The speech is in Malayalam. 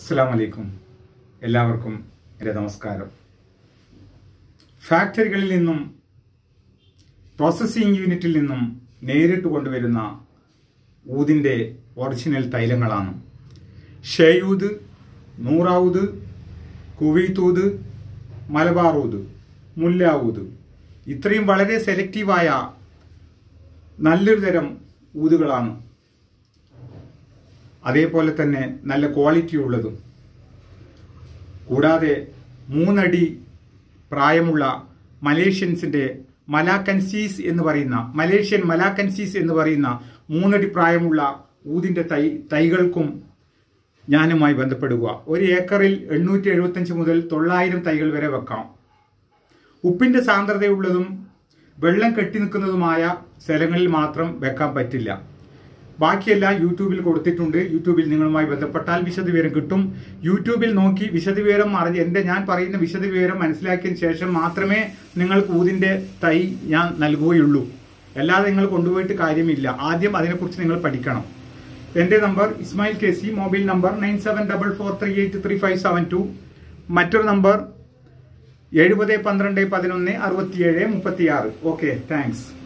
അസ്സാം വലൈക്കും എല്ലാവർക്കും എൻ്റെ നമസ്കാരം ഫാക്ടറികളിൽ നിന്നും പ്രോസസ്സിംഗ് യൂണിറ്റിൽ നിന്നും നേരിട്ട് കൊണ്ടുവരുന്ന ഊതിൻ്റെ ഒറിജിനൽ തൈലങ്ങളാണ് ഷെയ്യൂത് നൂറാവൂത് കുവൈത്തൂത് മലബാർ ഊത് മുല്ല ഊത് ഇത്രയും വളരെ സെലക്റ്റീവായ നല്ലൊരു തരം ഊതുകളാണ് അതേപോലെ തന്നെ നല്ല ക്വാളിറ്റി ഉള്ളതും കൂടാതെ മൂന്നടി പ്രായമുള്ള മലേഷ്യൻസിന്റെ മലാക്കൻസീസ് എന്ന് പറയുന്ന മലേഷ്യൻ മലാക്കൻസീസ് എന്ന് പറയുന്ന മൂന്നടി പ്രായമുള്ള ഊതിന്റെ തൈ തൈകൾക്കും ഞാനുമായി ബന്ധപ്പെടുക ഒരു ഏക്കറിൽ എണ്ണൂറ്റി എഴുപത്തഞ്ച് മുതൽ തൊള്ളായിരം തൈകൾ വരെ വെക്കാം ഉപ്പിന്റെ സാന്ദ്രതയുള്ളതും വെള്ളം കെട്ടി നിൽക്കുന്നതുമായ സ്ഥലങ്ങളിൽ മാത്രം വെക്കാൻ പറ്റില്ല ബാക്കിയെല്ലാം യൂട്യൂബിൽ കൊടുത്തിട്ടുണ്ട് യൂട്യൂബിൽ നിങ്ങളുമായി ബന്ധപ്പെട്ടാൽ വിശദവിവരം കിട്ടും യൂട്യൂബിൽ നോക്കി വിശദവിവരം അറിഞ്ഞ് എൻ്റെ ഞാൻ പറയുന്ന വിശദവിവരം മനസ്സിലാക്കിയതിന് ശേഷം മാത്രമേ നിങ്ങൾക്ക് ഊതിൻ്റെ തൈ ഞാൻ നൽകുകയുള്ളൂ അല്ലാതെ നിങ്ങൾ കൊണ്ടുപോയിട്ട് കാര്യമില്ല ആദ്യം അതിനെക്കുറിച്ച് നിങ്ങൾ പഠിക്കണം എൻ്റെ number Ismail K C mobile number nine seven double four three eight three five seven two മറ്റൊരു നമ്പർ എഴുപത് പന്ത്രണ്ട് പതിനൊന്ന് അറുപത്തിയേഴ് മുപ്പത്തിയാറ് ഓക്കെ താങ്ക്സ്